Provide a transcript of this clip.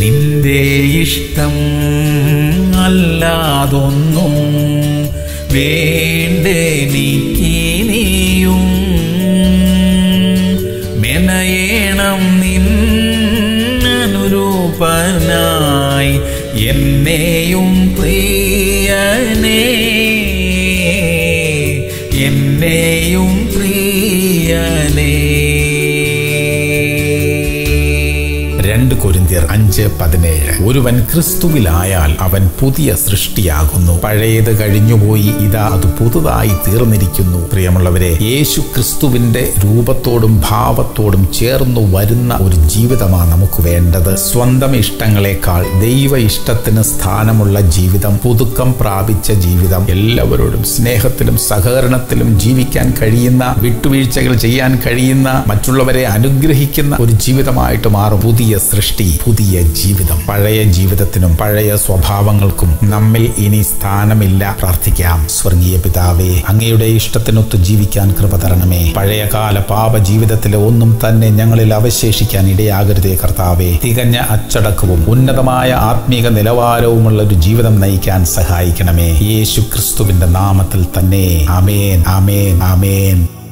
നിന്റെ ഇഷ്ടം അല്ലാതൊന്നും വേണ്ടെനിക്കിനിയും മെനയേണം നിന്നനുരൂപനായി എന്നെയും പ്രിയനേ എന്നെയും പ്രിയനേ രണ്ട് കൊരിന്തിയർ അഞ്ച് പതിനേഴ് ഒരുവൻ ക്രിസ്തുവിലായാൽ അവൻ പുതിയ സൃഷ്ടിയാകുന്നു പഴയത് കഴിഞ്ഞുപോയി ഇതാ അത് പുതുതായി തീർന്നിരിക്കുന്നു പ്രിയമുള്ളവരെ യേശു ക്രിസ്തുവിന്റെ രൂപത്തോടും ഭാവത്തോടും ചേർന്നു വരുന്ന ഒരു ജീവിതമാണ് നമുക്ക് വേണ്ടത് സ്വന്തം ഇഷ്ടങ്ങളെക്കാൾ ദൈവ ഇഷ്ടത്തിന് സ്ഥാനമുള്ള ജീവിതം പുതുക്കം പ്രാപിച്ച ജീവിതം എല്ലാവരോടും സ്നേഹത്തിലും സഹകരണത്തിലും ജീവിക്കാൻ കഴിയുന്ന വിട്ടുവീഴ്ചകൾ ചെയ്യാൻ കഴിയുന്ന മറ്റുള്ളവരെ അനുഗ്രഹിക്കുന്ന ഒരു ജീവിതമായിട്ട് മാറും പുതിയ സൃഷ്ടി പുതിയ ജീവിതം പഴയ ജീവിതത്തിനും പഴയ സ്വഭാവങ്ങൾക്കും നമ്മിൽ ഇനി സ്ഥാനമില്ല പ്രാർത്ഥിക്കാം സ്വർഗീയ പിതാവേ അങ്ങയുടെ ഇഷ്ടത്തിനൊത്ത് ജീവിക്കാൻ കൃപ തരണമേ പഴയകാല പാപ ജീവിതത്തിലെ ഒന്നും തന്നെ ഞങ്ങളിൽ അവശേഷിക്കാൻ ഇടയാകരുതേ കർത്താവേ തികഞ്ഞ അച്ചടക്കവും ഉന്നതമായ ആത്മീക നിലവാരവുമുള്ള ഒരു ജീവിതം നയിക്കാൻ സഹായിക്കണമേ യേശു ക്രിസ്തുവിന്റെ നാമത്തിൽ തന്നെ ആമേൻ ആമേൻ ആമേൻ